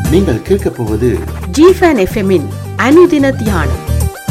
நீங்கள் கேட்கப் போவது ஜிஃபன் எஃப்எம்மின் அனுதின தியானம்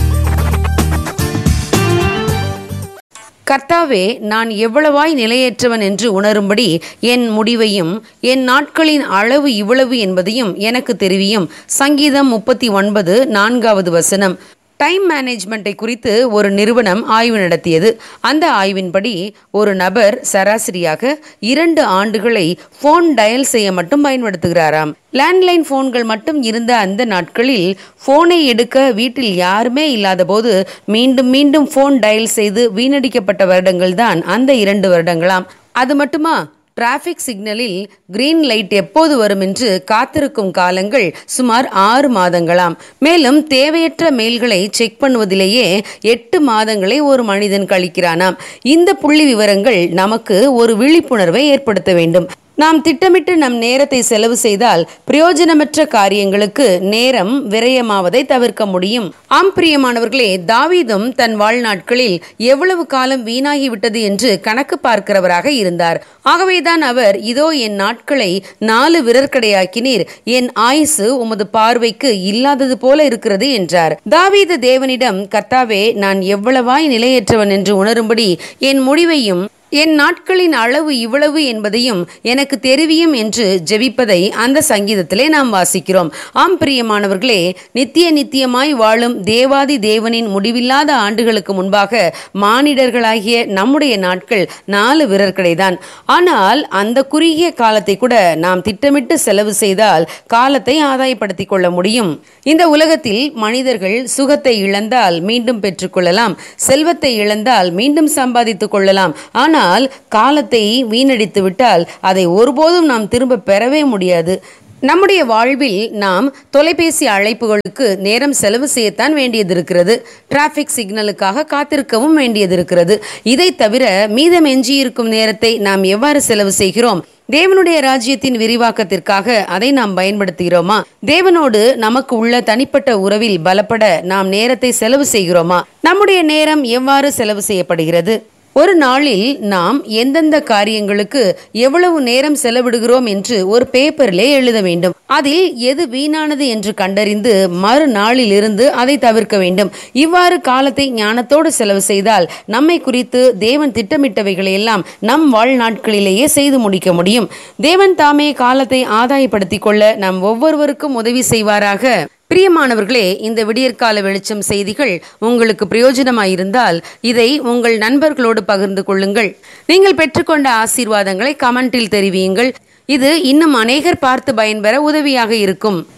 கர்த்தாவே நான் எவ்வளவாய் நிலையற்றவன் என்று உணரும்படி என் முடிவையும் என் நாட்களின் அளவு இவ்வளவு என்பதையும் எனக்கு தெரிவியும் சங்கீதம் முப்பத்தி ஒன்பது நான்காவது வசனம் டைம் மேனேஜ்மெண்ட்டை குறித்து ஒரு நிறுவனம் ஆய்வு நடத்தியது அந்த ஆய்வின்படி ஒரு நபர் சராசரியாக இரண்டு ஆண்டுகளை ஃபோன் டயல் செய்ய மட்டும் பயன்படுத்துகிறாராம் லேண்ட்லைன் ஃபோன்கள் மட்டும் இருந்த அந்த நாட்களில் ஃபோனை எடுக்க வீட்டில் யாருமே இல்லாத போது மீண்டும் மீண்டும் ஃபோன் டயல் செய்து வீணடிக்கப்பட்ட வருடங்கள் தான் அந்த இரண்டு வருடங்களாம் அது மட்டுமா டிராஃபிக் சிக்னலில் கிரீன் லைட் எப்போது வரும் என்று காத்திருக்கும் காலங்கள் சுமார் ஆறு மாதங்களாம் மேலும் தேவையற்ற மெயில்களை செக் பண்ணுவதிலேயே எட்டு மாதங்களை ஒரு மனிதன் கழிக்கிறானாம் இந்த புள்ளி விவரங்கள் நமக்கு ஒரு விழிப்புணர்வை ஏற்படுத்த வேண்டும் நாம் திட்டமிட்டு நம் நேரத்தை செலவு செய்தால் பிரயோஜனமற்ற காரியங்களுக்கு நேரம் விரயமாவதை தவிர்க்க முடியும் ஆம் பிரியமானவர்களே தாவீதும் தன் வாழ்நாட்களில் எவ்வளவு காலம் வீணாகிவிட்டது என்று கணக்கு பார்க்கிறவராக இருந்தார் ஆகவேதான் அவர் இதோ என் நாட்களை நாலு விரற்கடையாக்கினீர் என் ஆயுசு உமது பார்வைக்கு இல்லாதது போல இருக்கிறது என்றார் தாவீது தேவனிடம் கர்த்தாவே நான் எவ்வளவாய் நிலையற்றவன் என்று உணரும்படி என் முடிவையும் என் நாட்களின் அளவு இவ்வளவு என்பதையும் எனக்கு தெரிவியும் என்று ஜெபிப்பதை அந்த சங்கீதத்திலே நாம் வாசிக்கிறோம் ஆம் பிரியமானவர்களே நித்திய நித்தியமாய் வாழும் தேவாதி தேவனின் முடிவில்லாத ஆண்டுகளுக்கு முன்பாக மானிடர்களாகிய நம்முடைய நாட்கள் நாலு விரற்கடைதான் ஆனால் அந்த குறுகிய காலத்தை கூட நாம் திட்டமிட்டு செலவு செய்தால் காலத்தை ஆதாயப்படுத்திக் கொள்ள முடியும் இந்த உலகத்தில் மனிதர்கள் சுகத்தை இழந்தால் மீண்டும் பெற்றுக்கொள்ளலாம் செல்வத்தை இழந்தால் மீண்டும் சம்பாதித்துக் கொள்ளலாம் ஆனால் ஆனால் காலத்தை வீணடித்து விட்டால் அதை ஒருபோதும் நாம் திரும்ப பெறவே முடியாது நம்முடைய வாழ்வில் நாம் தொலைபேசி அழைப்புகளுக்கு நேரம் செலவு செய்யத்தான் வேண்டியது இருக்கிறது டிராஃபிக் சிக்னலுக்காக காத்திருக்கவும் வேண்டியது இருக்கிறது இதை தவிர மீதம் எஞ்சியிருக்கும் நேரத்தை நாம் எவ்வாறு செலவு செய்கிறோம் தேவனுடைய ராஜ்யத்தின் விரிவாக்கத்திற்காக அதை நாம் பயன்படுத்துகிறோமா தேவனோடு நமக்கு உள்ள தனிப்பட்ட உறவில் பலப்பட நாம் நேரத்தை செலவு செய்கிறோமா நம்முடைய நேரம் எவ்வாறு செலவு செய்யப்படுகிறது ஒரு நாளில் நாம் எந்தெந்த காரியங்களுக்கு எவ்வளவு நேரம் செலவிடுகிறோம் என்று ஒரு பேப்பரிலே எழுத வேண்டும் அதில் எது வீணானது என்று கண்டறிந்து மறுநாளில் இருந்து அதை தவிர்க்க வேண்டும் இவ்வாறு காலத்தை ஞானத்தோடு செலவு செய்தால் நம்மை குறித்து தேவன் திட்டமிட்டவைகளை எல்லாம் நம் வாழ்நாட்களிலேயே செய்து முடிக்க முடியும் தேவன் தாமே காலத்தை ஆதாயப்படுத்திக் கொள்ள நம் ஒவ்வொருவருக்கும் உதவி செய்வாராக பிரியமானவர்களே இந்த விடியற்கால வெளிச்சம் செய்திகள் உங்களுக்கு பிரயோஜனமாயிருந்தால் இதை உங்கள் நண்பர்களோடு பகிர்ந்து கொள்ளுங்கள் நீங்கள் பெற்றுக்கொண்ட ஆசீர்வாதங்களை கமெண்டில் தெரிவியுங்கள் இது இன்னும் அநேகர் பார்த்து பயன்பெற உதவியாக இருக்கும்